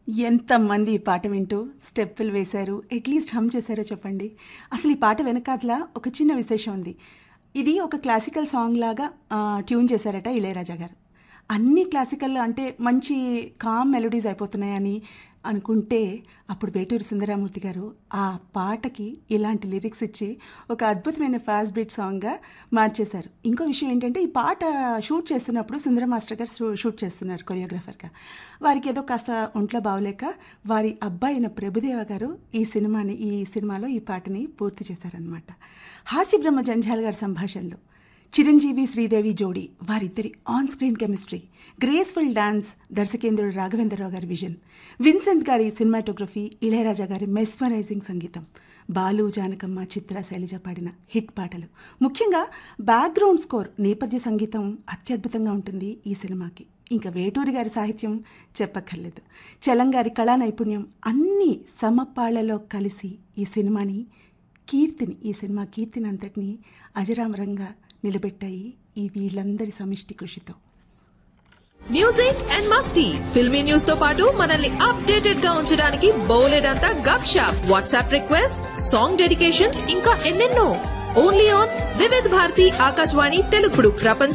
ఎంతమంది ఈ పాట వింటూ స్టెప్పులు వేశారు అట్లీస్ట్ హమ్ చేశారో చెప్పండి అసలు ఈ పాట వెనకాతల ఒక చిన్న విశేషం ఉంది ఇది ఒక క్లాసికల్ సాంగ్ లాగా ఆ, ట్యూన్ చేశారట ఇళయరాజా గారు అన్ని క్లాసికల్ అంటే మంచి కామ్ మెలోడీస్ అయిపోతున్నాయని అనుకుంటే అప్పుడు వేటూరి సుందరామూర్తి గారు ఆ పాటకి ఇలాంటి లిరిక్స్ ఇచ్చి ఒక అద్భుతమైన ఫాస్ట్ బీట్ సాంగ్గా మార్చేశారు ఇంకో విషయం ఏంటంటే ఈ పాట షూట్ చేస్తున్నప్పుడు సుందర మాస్టర్ గారు షూ- షూట్ చేస్తున్నారు కొరియోగ్రాఫర్గా వారికి ఏదో కాస్త ఒంట్లో బాగోలేక వారి అబ్బాయి అయిన ప్రభుదేవ గారు ఈ సినిమాని ఈ సినిమాలో ఈ పాటని పూర్తి చేశారనమాట హాస్య బ్రహ్మ జంజాల్ గారి సంభాషణలో చిరంజీవి శ్రీదేవి జోడీ వారిద్దరి on screen chemistry graceful dance దర్శకేంద్రుడు రాఘవేంద్రరావు గారి విజన్ విన్సెంట్ గారి సినిమాటోగ్రఫీ ఇళయరాజా గారి మెస్మరైజింగ్ సంగీతం బాలు జానకమ్మ చిత్ర శైలజ పాడిన హిట్ పాటలు ముఖ్యంగా బ్యాక్గ్రౌండ్ స్కోర్ నేపథ్య సంగీతం అత్యద్భుతంగా ఉంటుంది ఈ సినిమాకి ఇంకా వేటూరి గారి సాహిత్యం చెప్పక్కర్లేదు చలంగారి కళా నైపుణ్యం అన్ని సమపాళ్లలో కలిసి ఈ సినిమాని కీర్తిని ఈ సినిమా కీర్తిని అంతటిని అజరామరంగా నిలబెట్టాయి ఈ వీళ్ళందరి సమిష్టి కృషితో మ్యూజిక్ అండ్ మస్తీ ఫిల్మీ న్యూస్ తో పాటు మనల్ని అప్డేటెడ్ గా ఉంచడానికి బోలెడంతా గప్ షాప్ వాట్సాప్ రిక్వెస్ట్ సాంగ్ డెడికేషన్స్ ఇంకా ఎన్నెన్నో ఓన్లీ ఆన్ వివిధ్ భారతి ఆకాశవాణి తెలుగుడు ప్రపంచ